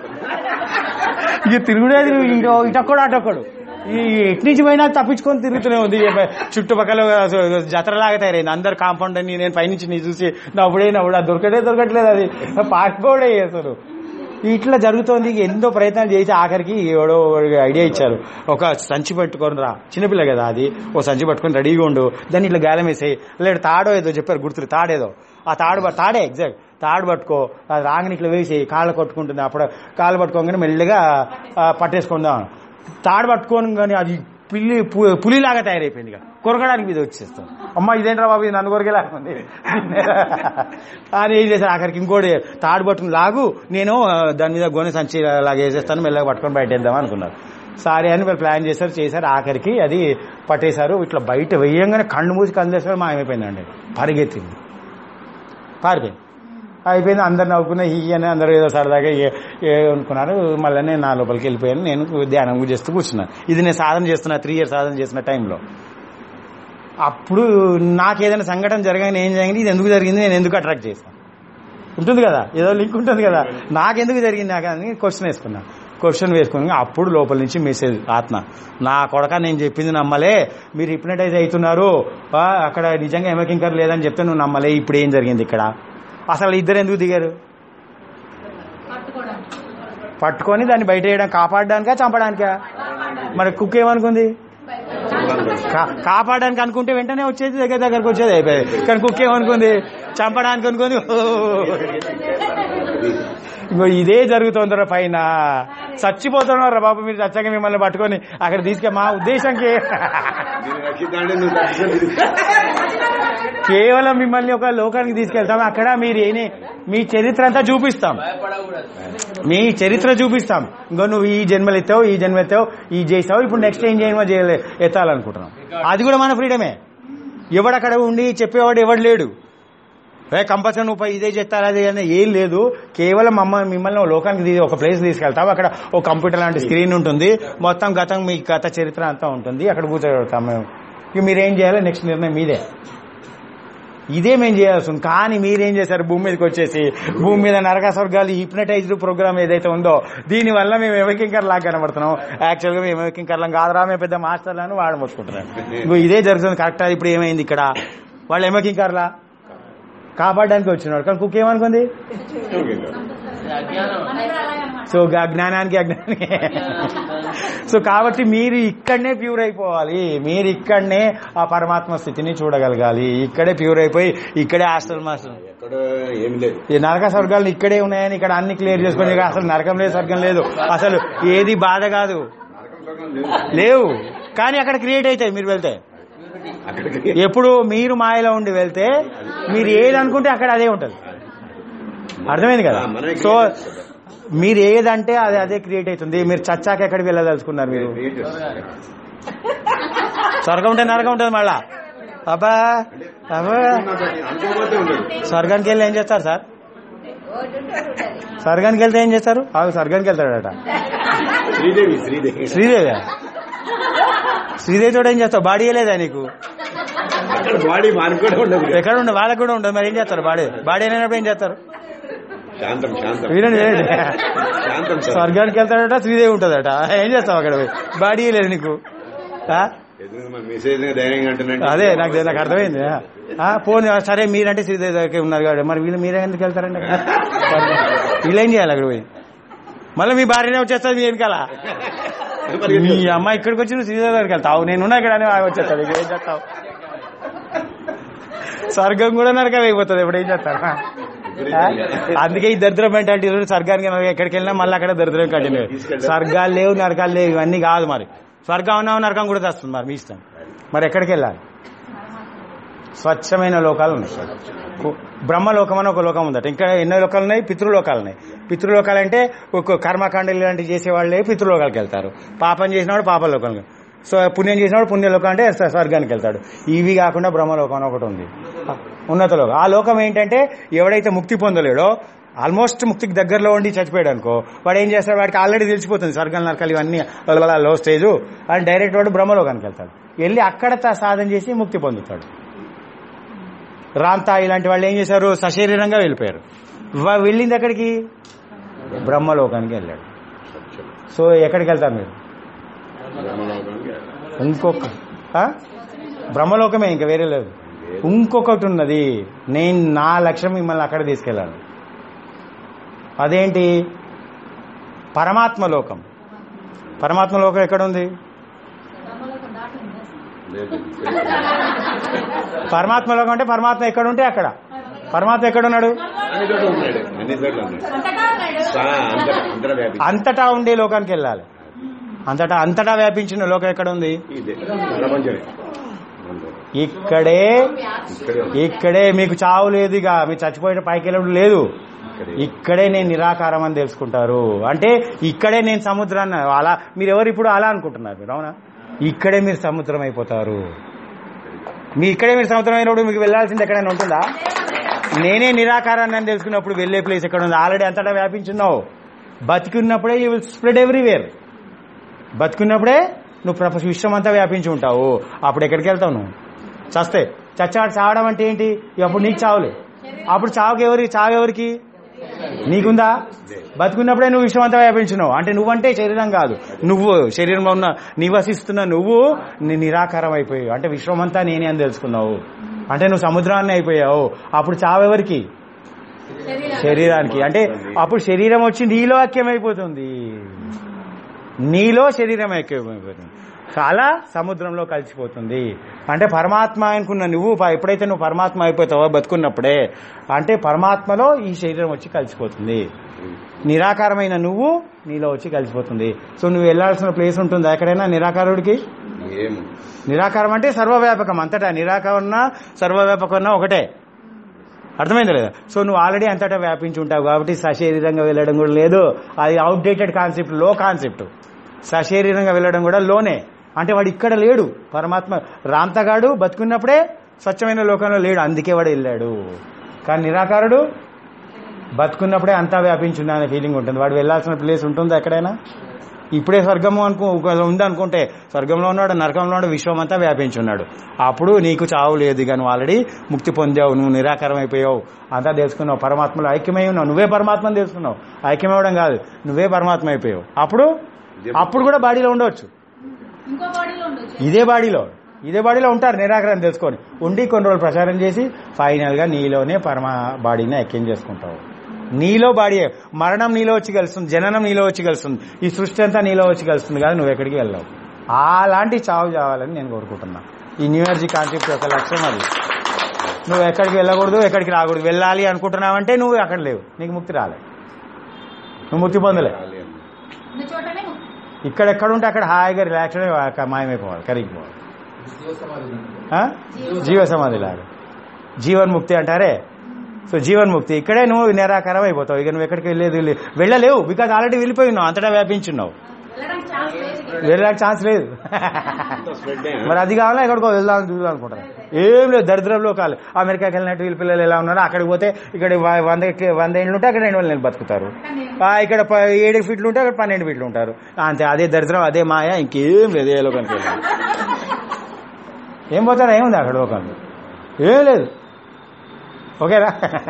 ఇక తిరుగుడేది ఇంకో ఇటొక్కడు అటొక్కడు ఈ ఎటు నుంచి పోయినా తప్పించుకొని తిరుగుతూనే ఉంది ఇక చుట్టుపక్కల జతరలాగా తయారైంది అందరు కాంపౌండ్ అని నేను పైనుంచి నీ చూసి నవ్వుడే నవ్వుడు అది దొరకటే దొరకట్లేదు అది పారిపోడే అసలు ఇట్లా జరుగుతోంది ఎన్నో ప్రయత్నాలు చేసి ఆఖరికి ఎవడో ఐడియా ఇచ్చారు ఒక సంచి పట్టుకొని రా చిన్నపిల్ల కదా అది ఓ సంచి పట్టుకొని రెడీగా ఉండు దాన్ని ఇట్లా గాలం వేసేయి లేదా తాడో ఏదో చెప్పారు గుర్తులు తాడేదో ఆ తాడు ప- తాడే ఎగ్జాక్ట్ తాడు పట్టుకో అది రాగానే ఇట్లా వేసి కాళ్ళు కొట్టుకుంటుంది అప్పుడు కాళ్ళు పట్టుకోగానే మెల్లిగా ఆ, పట్టేసుకుందాం తాడు పట్టుకోని కానీ అది పిల్లి పు- పులిలాగా తయారైపోయింది ఇక కొరకడానికి ఇది వచ్చేస్తాం అమ్మ ఇదేంట్రా బాబు ఇది నన్ను కొరికేలాగా ఉంది అని ఏం చేశారు ఆఖరికి ఇంకోటి తాడు పట్టుకుని లాగు నేను ఆ, దాని మీద గోనె సంచి లాగా వేసేస్తాను మెల్లగా పట్టుకొని బయట వేద్దాం అనుకున్నారు సారీ అని వాళ్ళు ప్లాన్ చేశారు చేశారు ఆఖరికి అది పట్టేశారు ఇట్లా బయట వేయంగానే కళ్ళు మూసి కందేశారు మాయమైపోయిందండి పరిగెత్తింది పారిపోయింది అయిపోయింది అందరు నవ్వుకున్న ఈ అని అందరూ ఏదో సరదాగా ఏ ఏ అనుకున్నారు మళ్ళీ నేను నా లోపలికి వెళ్ళిపోయాను నేను ధ్యానం చేస్తూ కూర్చున్నాను ఇది నేను సాధన చేస్తున్నా త్రీ ఇయర్స్ సాధన చేసిన టైంలో అప్పుడు నాకు ఏదైనా సంఘటన జరగానే ఏం జరిగింది ఇది ఎందుకు జరిగింది నేను ఎందుకు అట్రాక్ట్ చేశాను ఉంటుంది కదా ఏదో లింక్ ఉంటుంది కదా నాకెందుకు జరిగింది నాకు అని క్వశ్చన్ వేసుకున్నా క్వశ్చన్ వేసుకుని అప్పుడు లోపల నుంచి మెసేజ్ ఆత్మ నా కొడక నేను చెప్పింది నమ్మలే మీరు హిప్నటైజ్ అవుతున్నారు ఆ, అక్కడ నిజంగా ఎమకింకర్ లేదని చెప్తే నువ్వు నమ్మలే ఇప్పుడు ఏం జరిగింది ఇక్కడ అసలు ఇద్దరు ఎందుకు దిగారు పట్టుకోవడం పట్టుకొని దాన్ని బయట వేయడం కాపాడడానికా చంపడానికా మరి కుక్ ఏమనుకుంది కా- కాపాడడానికి అనుకుంటే వెంటనే వచ్చేది దగ్గర దగ్గరకు వచ్చేది అయిపోయింది కానీ కుక్ ఏమనుకుంది చంపడానికి అనుకుంది "ఓ." ఇంకో ఇదే జరుగుతుందిరా పైన చచ్చిపోతున్నారా బాబు మీరు చచ్చాక మిమ్మల్ని పట్టుకొని అక్కడ తీసుకే మా ఉద్దేశంకి దీన్ని రక్షిద్దామంటే నువ్వు రక్షించలేదు. కేవలం మిమ్మల్ని ఒక లోకానికి తీసుకెళ్తాం అక్కడ మీరు ఏని మీ చరిత్ర అంతా చూపిస్తాం మీ చరిత్ర చూపిస్తాం ఇంకో నువ్వు ఈ జన్మలు ఎత్తావు ఈ జన్మ ఎత్తావు ఈ చేసావు ఇప్పుడు నెక్స్ట్ ఏం చేయమో చేయలే ఎత్తాలనుకుంటున్నాం అది కూడా మన ఫ్రీడమే ఎవడు అక్కడ ఉండి చెప్పేవాడు ఎవడు లేడు ఏ కంపల్సరీ నువ్వు పోయి ఇదే చెప్తారా అది అని ఏం లేదు కేవలం మమ్మ మిమ్మల్ని ఒక లోకానికి తీ- ఒక ప్లేస్ తీసుకెళ్తాం అక్కడ ఒక కంప్యూటర్ లాంటి స్క్రీన్ ఉంటుంది మొత్తం గతం మీ గత చరిత్ర అంతా ఉంటుంది అక్కడ కూర్చోబెడతాం మేము ఇక మీరేం చేయాలో నెక్స్ట్ నిర్ణయం మీదే ఇదే మేము చేయాల్సి ఉంది కానీ మీరేం చేశారు భూమి మీదకి వచ్చేసి భూమి మీద నరక స్వర్గాలు హిప్నటైజ్డ్ ప్రోగ్రామ్ ఏదైతే ఉందో దీని వల్ల మేము ఎవకింకర్ లాగా కనబడుతున్నాం యాక్చువల్గా మేము ఎవకింకర్లం కాదురా మేము పెద్ద మాస్టర్లను వాడు మోసుకుంటున్నాం ఇంకో ఇదే జరుగుతుంది కరెక్ట్ ఇప్పుడు ఏమైంది ఇక్కడ వాళ్ళు ఎమకింకర్లా కాపాడడానికి వచ్చినాడు కానీ కుక్ ఏమనుకుంది మనందరూ అలాగే అన్నమాట సో గా- జ్ఞానానికి అజ్ఞానానికి సో కాబట్టి మీరు ఇక్కడనే ప్యూర్ అయిపోవాలి మీరు ఇక్కడనే ఆ పరమాత్మ స్థితిని చూడగలగాలి ఇక్కడే ప్యూర్ అయిపోయి ఇక్కడే హాస్టల్ మాస్టర్ ఎక్కడ ఏమి లేదు ఈ నరక స్వర్గాలు ఇక్కడే ఉన్నాయని ఇక్కడ అన్ని క్లియర్ చేసుకొని ఇక అసలు నరకం లేదు స్వర్గం లేదు అసలు ఏది బాధ కాదు నరకం స్వర్గం లేదు. లేవు కానీ అక్కడ క్రియేట్ అవుతాయి మీరు వెళ్తే అక్కడికి ఎప్పుడు మీరు మాయలో ఉండి వెళ్తే మీరు ఏది అనుకుంటే అక్కడ అదే ఉంటుంది అర్థమైంది కదా ఆ, మనమే సో create చేస్తాం. మీరు ఏదంటే అది అదే క్రియేట్ అవుతుంది మీరు చచ్చాక ఎక్కడికి వెళ్ళదలుచుకున్నారు మీరు క్రియేట్ చేస్తాం. స్వర్గం ఉంటే నరకం ఉంటుంది మళ్ళా అబ్బా అబ్బా అనుకోకపోతే ఉండదు స్వర్గానికి వెళ్ళి ఏం చేస్తారు సార్ స్వర్గానికి వెళ్తే ఏం చేస్తారు ఆగు, స్వర్గానికి వెళ్తాడట శ్రీదేవి శ్రీదేవి శ్రీదేవి శ్రీదేవి తోడు ఏం చేస్తావు బాడీ లేదా నీకు అక్కడ బాడీ మనకు కూడా ఉండదు ఎక్కడ ఉండదు వాళ్ళకి కూడా ఉండదు మరి ఏం చేస్తారు బాడీ బాడీ అయినప్పుడు ఏం చేస్తారు శాంతం శాంతం వినండి వినండి శాంతం సార్ స్వర్గానికి వెళ్తాడట శ్రీదేవి ఉంటుందట ఏం చేస్తావు అక్కడ పోయి? బాడీ లేదు నీకు ఆ? ఎదురుగా మన మెసేజ్ ధైర్యంగా అంటున్నట్టు అదే నాకు నాకు అర్థమైంది ఆ, పోనీ సరే మీరంటే శ్రీదేవి దగ్గర ఉన్నారు కాబట్టి మరి వీళ్ళు మీరే ఎందుకు వెళ్తారండి అక్కడ? వీళ్ళు ఏం చేయాలి అక్కడ పోయి మళ్ళీ మీ భార్యనే వచ్చేస్తుంది మీ వెనకాల మీ అమ్మ ఇక్కడికి వచ్చి నువ్వు శ్రీదేవి దగ్గరికి వెళ్తావు నేను ఉన్నా ఇక్కడ అని ఆమె వచ్చేస్తాడు ఇక ఏం చేస్తావు స్వర్గం కూడా నరకం అయిపోతుంది ఇప్పుడు ఏం చేస్తారు ఆ? అందుకే ఈ దరిద్రం మెంటాలిటీ స్వర్గానికి నరకం ఎక్కడికి వెళ్ళినా మళ్ళీ అక్కడ దరిద్రం కంటిన్యూ స్వర్గాలు లేవు నరకాలు లేవు ఇవన్నీ కాదు మరి స్వర్గం ఉన్నావు నరకం కూడా తెస్తుంది మరి మీ ఇష్టం మరి ఎక్కడికి వెళ్ళాలి స్వచ్ఛమైన లోకాలు ఉన్నాయి కు- బ్రహ్మలోకం అని ఒక లోకం ఉందట ఇంకా ఎన్నో లోకాలు ఉన్నాయి పితృలోకాలు ఉన్నాయి పితృలోకాలు అంటే ఒక కర్మకాండలు ఇలాంటివి చేసేవాళ్ళే పితృలోకాలకు వెళ్తారు పాపం చేసినవాడు పాపలోకాలకు సో పుణ్యం చేసినవాడు పుణ్యలోకం అంటే స్వ- స్వర్గానికి వెళ్తాడు ఇవి కాకుండా బ్రహ్మలోకం అని ఒకటి ఉంది ఉన్నత లోకం ఆ లోకం ఏంటంటే ఎవడైతే ముక్తి పొందలేడో ఆల్మోస్ట్ ముక్తికి దగ్గరలో ఉండి చచ్చిపోయాడు అనుకో వాడు ఏం చేస్తాడు వాడికి ఆల్రెడీ తెలిసిపోతుంది స్వర్గం నరకాలు ఇవన్నీ అలా లో స్టేజు అని డైరెక్ట్ వాడు బ్రహ్మలోకానికి వెళ్తాడు వెళ్ళి అక్కడ త- సాధన చేసి ముక్తి పొందుతాడు రాంతా ఇలాంటి వాళ్ళు ఏం చేశారు సశరీరంగా వెళ్ళిపోయారు వా- వెళ్ళింది ఎక్కడికి బ్రహ్మలోకానికి వెళ్ళాడు సో ఎక్కడికి వెళ్తారు మీరు ఇంకొక ఆ? బ్రహ్మలోకమే ఇంకా వేరే లేదు ఇంకొకటి ఉన్నది నేను నా లక్ష్యం మిమ్మల్ని అక్కడ తీసుకెళ్ళాను అదేంటి పరమాత్మ లోకం పరమాత్మ లోకం ఎక్కడ ఉంది బ్రహ్మలోకం దాటి ఉంది. లేదు. పరమాత్మ లోకం అంటే పరమాత్మ ఎక్కడ ఉంటే అక్కడ పరమాత్మ ఎక్కడ ఉన్నాడు అన్ని చోట్ల ఉన్నాడు అన్ని చోట్ల ఉన్నాడు అంతటా ఉన్నాడు. సా అంతటా అంతటా వ్యాపించి అంతటా ఉండే లోకానికి వెళ్ళాలి అంతటా అంతటా వ్యాపించిన లోకం ఎక్కడ ఉంది ఇదే ప్రపంచమే అంతే. ఇక్కడే ఇక్కడే ఉంది. ఇక్కడే మీకు చావు లేదు ఇక మీరు చచ్చిపోయిన పైకి వెళ్ళడం లేదు ఇక్కడే ఇక్కడే నేను నిరాకారం అని తెలుసుకుంటారు అంటే ఇక్కడే నేను సముద్రాన్ని అలా మీరు ఎవరు ఇప్పుడు అలా అనుకుంటున్నారు మీరు అవునా ఇక్కడే మీరు సముద్రం అయిపోతారు మీ ఇక్కడే మీరు సముద్రం అయినప్పుడు మీకు వెళ్ళాల్సింది ఎక్కడైనా ఉంటుందా నేనే నిరాకారాన్ని అని తెలుసుకున్నప్పుడు వెళ్ళే ప్లేస్ ఎక్కడ ఉంది ఆల్రెడీ అంతటా వ్యాపించున్నావు బతికున్నప్పుడే యూ విల్ స్ప్రెడ్ ఎవ్రీవేర్ బతికున్నప్పుడే నువ్వు ప్రపంచ విశ్వం అంతా వ్యాపించి ఉంటావు అప్పుడు ఎక్కడికి వెళ్తావు నువ్వు చస్తే చచ్చాడు చావడం అంటే ఏంటి అప్పుడు నీకు చావులే అప్పుడు చావుకి ఎవరికి చావు ఎవరికి నీకుందా బతుకున్నప్పుడే నువ్వు విశ్వం అంతా వ్యాపించినావు అంటే నువ్వంటే శరీరం కాదు నువ్వు శరీరంలో ఉన్న నివసిస్తున్న నువ్వు ని- నిరాకారం అయిపోయావు అంటే విశ్వం అంతా నేనే అని తెలుసుకున్నావు అంటే నువ్వు సముద్రాన్ని అయిపోయావు అప్పుడు చావు ఎవరికి శరీరం. శరీరానికి అంటే అప్పుడు శరీరం వచ్చి నీలో ఐక్యమైపోతుంది నీలో శరీరం ఐక్యమైపోతుంది అలా సముద్రంలో కలిసిపోతుంది అంటే పరమాత్మ అనుకున్న నువ్వు ప- ఎప్పుడైతే నువ్వు పరమాత్మ అయిపోతావో బతుకున్నప్పుడే అంటే పరమాత్మలో ఈ శరీరం వచ్చి కలిసిపోతుంది నిరాకారమైన నువ్వు నీలో వచ్చి కలిసిపోతుంది సో నువ్వు వెళ్ళాల్సిన ప్లేస్ ఉంటుందా ఎక్కడైనా నిరాకారుడికి ఏం నిరాకారం అంటే సర్వవ్యాపకం అంతటా నిరాకరణ సర్వవ్యాపకం ఒకటే అర్థమైంది లేదా సో నువ్వు ఆల్రెడీ అంతటా వ్యాపించి ఉంటావు కాబట్టి సశరీరంగా వెళ్ళడం కూడా లేదు అది అవుట్డేటెడ్ కాన్సెప్ట్ లో కాన్సెప్ట్ సశరీరంగా వెళ్ళడం కూడా లోనే అంటే వాడు ఇక్కడ లేడు పరమాత్మ రాంతగాడు బతుకున్నప్పుడే స్వచ్ఛమైన లోకంలో లేడు అందుకే వాడు వెళ్ళాడు కానీ నిరాకారుడు బతుకున్నప్పుడే అంతా వ్యాపించింది అనే ఫీలింగ్ ఉంటుంది వాడు వెళ్ళాల్సిన ప్లేస్ ఉంటుందా ఎక్కడైనా ఇప్పుడే స్వర్గము అనుకో ఒకవేళ ఉందనుకుంటే స్వర్గంలో ఉన్నాడు నరకంలో ఉన్నాడు విశ్వం అంతా వ్యాపించి ఉన్నాడు అప్పుడు నీకు చావు లేదు ఇక నువ్వు ఆల్రెడీ ముక్తి పొందావు నువ్వు నిరాకారం అయిపోయావు అంతా తెలుసుకున్నావు పరమాత్మలో ఐక్యమై ఉన్నావు నువ్వే పరమాత్మని తెలుసుకున్నావు ఐక్యమవడం కాదు నువ్వే పరమాత్మ అయిపోయావు అప్పుడు అప్పుడు కూడా బాడీలో ఉండవచ్చు ఇంకో బాడీలో ఉండొచ్చు ఇదే బాడీలో ఇదే బాడీలో ఉంటారు నిరాకరణ తెలుసుకొని ఉండి కొన్ని రోజులు ప్రచారం చేసి ఫైనల్ గా నీలోనే పరమ బాడీని ఐక్యం చేసుకుంటావు నీలో బాడీ మరణం నీలో వచ్చి కలుస్తుంది జననం నీలో వచ్చి కలుస్తుంది ఈ సృష్టి అంతా నీలో వచ్చి కలుస్తుంది కానీ నువ్వు ఎక్కడికి వెళ్ళావు అలాంటి చావు చావాలని నేను కోరుకుంటున్నా ఈ న్యూ ఎనర్జీ కాన్సెప్ట్ యొక్క లక్ష్యం అది నువ్వు ఎక్కడికి వెళ్ళకూడదు ఎక్కడికి రాకూడదు వెళ్ళాలి అనుకుంటున్నావంటే నువ్వు అక్కడ లేవు నీకు ముక్తి రాలే నువ్వు ముక్తి పొందలే ఖాళీ అన్న. ఉన్న చోటనే ముక్తి. ఇక్కడ ఎక్కడ ఉంటే అక్కడ హాయిగా రిలాక్స్ మాయమైపోవాలి కరిగిపోవాలి ఆ? జీవ సమాధి లాగా జీవన్ముక్తి అంటారే సో జీవన్ముక్తి ఇక్కడే నువ్వు నిరాకారం అయిపోతావు ఇక నువ్వు ఎక్కడికి వెళ్ళేది లే- వెళ్ళలేవు బికాజ్ ఆల్రెడీ వెళ్ళిపోయి ఉన్నావు అంతటా వ్యాపించున్నావు వెళ్ళడానికి ఛాన్స్ లేదు ఇక్కడ. వెళ్ళడానికి ఛాన్స్ లేదు అంతా స్ప్రెడ్ అయ్యా. మరి అది కావాలా ఎక్కడికో వెళ్దాం చూద్దాం అనుకుంటారు ఏం లేదు దరిద్రంలో కాదు అమెరికాకి వెళ్ళినట్టు వీళ్ళ పిల్లలు ఎలా ఉన్నారో అక్కడికి పోతే ఇక్కడ వ- వంద వంద ఏళ్ళు ఉంటే అక్కడ రెండు వందల ఏళ్ళు బతుకుతారు కానీ ఆ, ఇక్కడ ప- ఏడు ఫీట్లు ఉంటే అక్కడ పన్నెండు ఫీట్లు ఉంటారు అంతే అదే దరిద్రం అదే మాయ ఇంకేం లేదు ఏ లోకానికి వెళ్ళాలి ఏం పోతారా ఏముంది అక్కడ లోకంలో ఏం లేదు ఓకేనా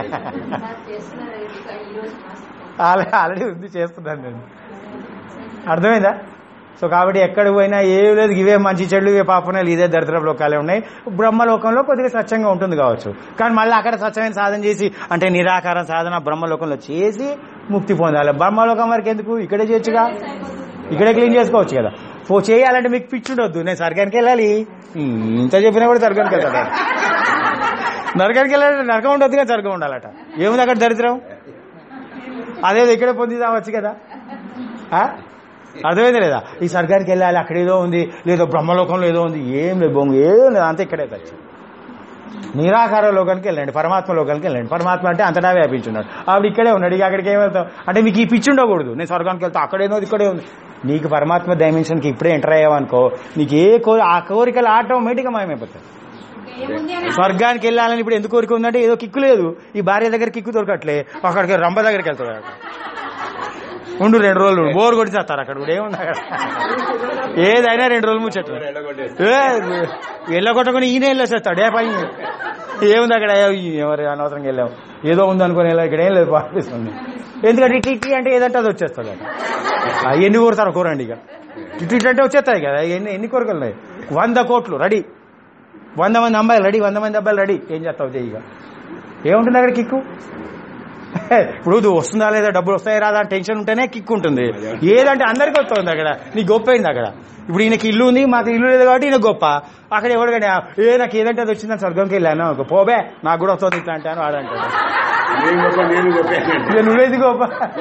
ఆల్రెడీ ఆల్రెడీ ఉంది చేస్తున్నాను నేను అర్థమైందా సో కాబట్టి ఎక్కడ పోయినా ఏం లేదు ఇవే మంచి చెడు ఇవే పాపనాలు ఇదే దరిద్ర లోకాలే ఉన్నాయి బ్రహ్మలోకంలో కొద్దిగా స్వచ్ఛంగా ఉంటుంది కావచ్చు కానీ మళ్ళీ అక్కడ స్వచ్ఛమైన సాధన చేసి అంటే నిరాకార సాధన బ్రహ్మలోకంలో చేసి ముక్తి పొందాలి బ్రహ్మలోకం వరకు ఎందుకు ఇక్కడే చేయొచ్చుగా ఇక్కడే క్లీన్ చేసుకోవచ్చు కదా పో చేయాలంటే మీకు పిచ్చి ఉండొద్దు నేను స్వర్గానికి వెళ్ళాలి ఇంత చెప్పినా కూడా స్వర్గానికి వెళ్తాడు నరకానికి వెళ్ళాలంటే నరకం ఉండొద్దు కదా స్వర్గం ఉండాలట ఏముంది అక్కడ దరిద్రం అదేదో ఇక్కడే పొందిదావచ్చు కదా ఆ? అర్థమైంది లేదా ఈ స్వర్గానికి వెళ్ళాలి అక్కడ ఏదో ఉంది లేదో బ్రహ్మలోకంలో ఏదో ఉంది ఏం లేదు బొంగు ఏం లేదు అంతే ఇక్కడే ఖర్చు నిరాకార లోకానికి వెళ్ళండి పరమాత్మ లోకానికి వెళ్ళండి పరమాత్మ అంటే అంతటా వ్యాపించున్నాడు ఆవిడ ఇక్కడే ఉన్నాడు ఇక అక్కడికి ఏం వెళ్తావు అంటే మీకు ఈ పిచ్చి ఉండకూడదు నేను స్వర్గానికి వెళ్తా అక్కడేనో ఇక్కడే ఉంది నీకు పరమాత్మ డైమెన్షన్కి ఇప్పుడే ఎంటర్ అయ్యావనుకో నీకు ఏ కోరి ఆ కోరికలు ఆటోమేటిక్గా మాయమైపోతాయి ఏముంది అని స్వర్గానికి వెళ్ళాలని ఇప్పుడు ఎందుకు కోరిక ఉందంటే ఏదో కిక్కు లేదు ఈ భార్య దగ్గర కిక్కు దొరకట్లే అక్కడికి రంభ దగ్గరికి వెళ్తాడు అక్కడ. ఉండు రెండు రోజులు బోర్ కొట్టి చేస్తారు అక్కడ కూడా ఏముంది అక్కడ ఏదైనా రెండు రోజులు ముచ్చట్లు ఎల్లగొట్టేసి. ఏ వెళ్ళగొట్టకుండా ఈయన వెళ్ళేసేస్తాడు ఏ పని ఏముంది అక్కడ ఏ, ఎవరు అనవసరంగా వెళ్ళాం ఏదో ఉంది అనుకుని వెళ్ళాం ఇక్కడ ఏం లేదు పాటిస్తుంది ఎందుకంటే ఇటు ఇటు అంటే ఏదంటే అది వచ్చేస్తుంది అక్కడ ఆ, ఎన్ని కోరుతారు కూరండి ఇక ఇటు ఇటు అంటే వచ్చేస్తాయి కదా ఎన్ని ఎన్ని కోరికలు ఉన్నాయి వంద కోట్లు రెడీ వంద మంది అమ్మాయిలు రెడీ వంద మంది అబ్బాయిలు రెడీ ఏం చేస్తావు చెయ్యి ఇక ఏముంటుంది అక్కడ కిక్కు ఇప్పుడు ఇది వస్తుందా లేదా డబ్బులు వస్తాయి రాదా అని టెన్షన్ ఉంటేనే కిక్ ఉంటుంది ఏదంటే అందరికీ వస్తుంది అక్కడ నీ గొప్ప అయింది అక్కడ ఇప్పుడు ఈయనకి ఇల్లు ఉంది మాకు ఇల్లు లేదు కాబట్టి ఈయన గొప్ప అక్కడ ఎవరు కానీ ఏ నాకు ఏదంటే అది వచ్చిందని స్వర్గంకి వెళ్ళాను ఒక పోబే నాకు కూడా వస్తుంది ఇట్లా అంటే అని వాడు అంటాడు నేను గొప్ప నేను గొప్ప ఇక నువ్వేది గొప్ప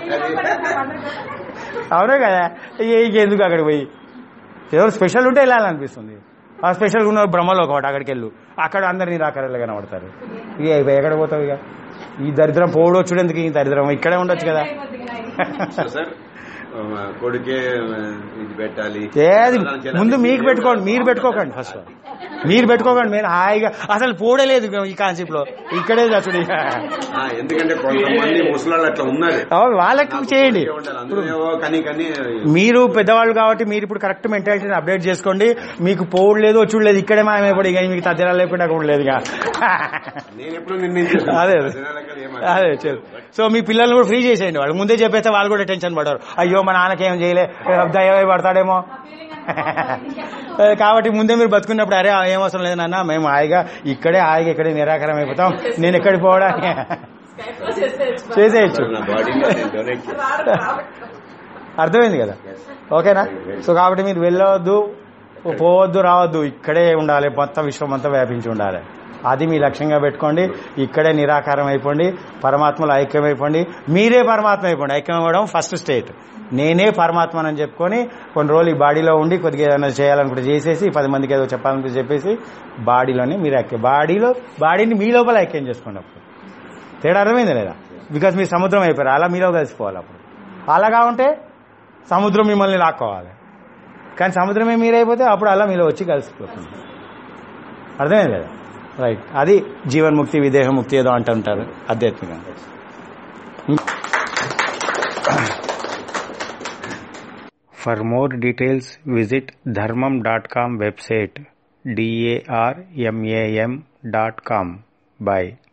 అవునే కదా ఇక ఇక ఎందుకు అక్కడికి పోయి ఎవరు స్పెషల్ ఉంటే వెళ్ళాలనిపిస్తుంది ఆ స్పెషల్ ఉన్న బ్రహ్మలో ఒకటి అక్కడికి వెళ్ళు అక్కడ అందరు నిరాకరలు కనబడతారు ఇక ఎక్కడ పోతావు ఇక ఈ దరిద్రం పోవడం వచ్చుడు ఎందుకు ఈ దరిద్రం ఇక్కడే ఉండొచ్చు కదా సో సార్ ఆ, కొడుకే ఆ, ఇది పెట్టాలి ఏది ముందు మీకు పెట్టుకోండి మీరు పెట్టుకోకండి ఫస్ట్ మీరు పెట్టుకోకండి మీరు హాయిగా అసలు పోడే లేదు ఈ కాన్సెప్ట్ లో ఇక్కడే చచ్చుడు ఇక. ఆ, ఎందుకంటే కొంతమంది ముసలాళ్ళు అట్లా ఉన్నారు అవును, వాళ్ళకి చేయండి ఉండాలి. అందులో ఏవో కని కని మీరు పెద్దవాళ్ళు కాబట్టి మీరు ఇప్పుడు కరెక్ట్ మెంటాలిటీని అప్డేట్ చేసుకోండి మీకు పోవుడు లేదు వచ్చుడు లేదు ఇక్కడే మాయమైపోయి ఇక మీకు తగ్గరా లేకుండా కూడా లేదు ఇక నేను ఎప్పుడు నిర్ణయించాను అదే అదే. అదే చూ సో మీ పిల్లల్ని కూడా ఫ్రీ చేసేయండి వాళ్ళు ముందే చెప్పేస్తే వాళ్ళు కూడా టెన్షన్ పడరు అయ్యో మా నాన్నకేం చేయలే దయ్యమై పడతాడేమో కాబట్టి ముందే మీరు బతుకున్నప్పుడు అరే ఏం అవసరం లేదు నాన్న మేము హాయిగా ఇక్కడే హాయిగా ఇక్కడే నిరాకరం అయిపోతాం నేను ఎక్కడికి పోవడానికి చేసేయచ్చు నా బాడీలో నేను డొనేట్ చేస్తాను అర్థమైంది కదా ఓకేనా సో కాబట్టి మీరు వెళ్ళవద్దు పోవద్దు రావద్దు ఇక్కడే ఉండాలి మొత్తం విశ్వం అంతా వ్యాపించి ఉండాలి అది మీ లక్ష్యంగా పెట్టుకోండి ఇక్కడే నిరాకారం అయిపోండి పరమాత్మలో ఐక్యం అయిపోండి మీరే పరమాత్మ అయిపోండి ఐక్యం అవ్వడం ఫస్ట్ స్టేట్ నేనే పరమాత్మనని చెప్పుకొని కొన్ని రోజులు ఈ బాడీలో ఉండి కొద్దిగా ఏదైనా చేయాలనుకుంటే చేసేసి పది మందికి ఏదో చెప్పాలనుకుంటే చెప్పేసి బాడీలోనే మీరు ఐక్యం బాడీలో బాడీని మీ లోపల ఐక్యం చేసుకోండి అప్పుడు తేడా అర్థమైంది లేదా బికాస్ మీరు సముద్రం అయిపోయారు అలా మీలో కలిసిపోవాలి అప్పుడు అలాగా ఉంటే సముద్రం మిమ్మల్ని లాక్కోవాలి కానీ సముద్రమే మీరైపోతే అప్పుడు అలా మీలో వచ్చి కలిసిపోతుంది అర్థమైంది లేదా రైట్ అది జీవన్ముక్తి విదేహముక్తి ఏదో అంటుంటారు ఆధ్యాత్మికంగా for more details visit Dharmam dot com website D A R M A M dot com by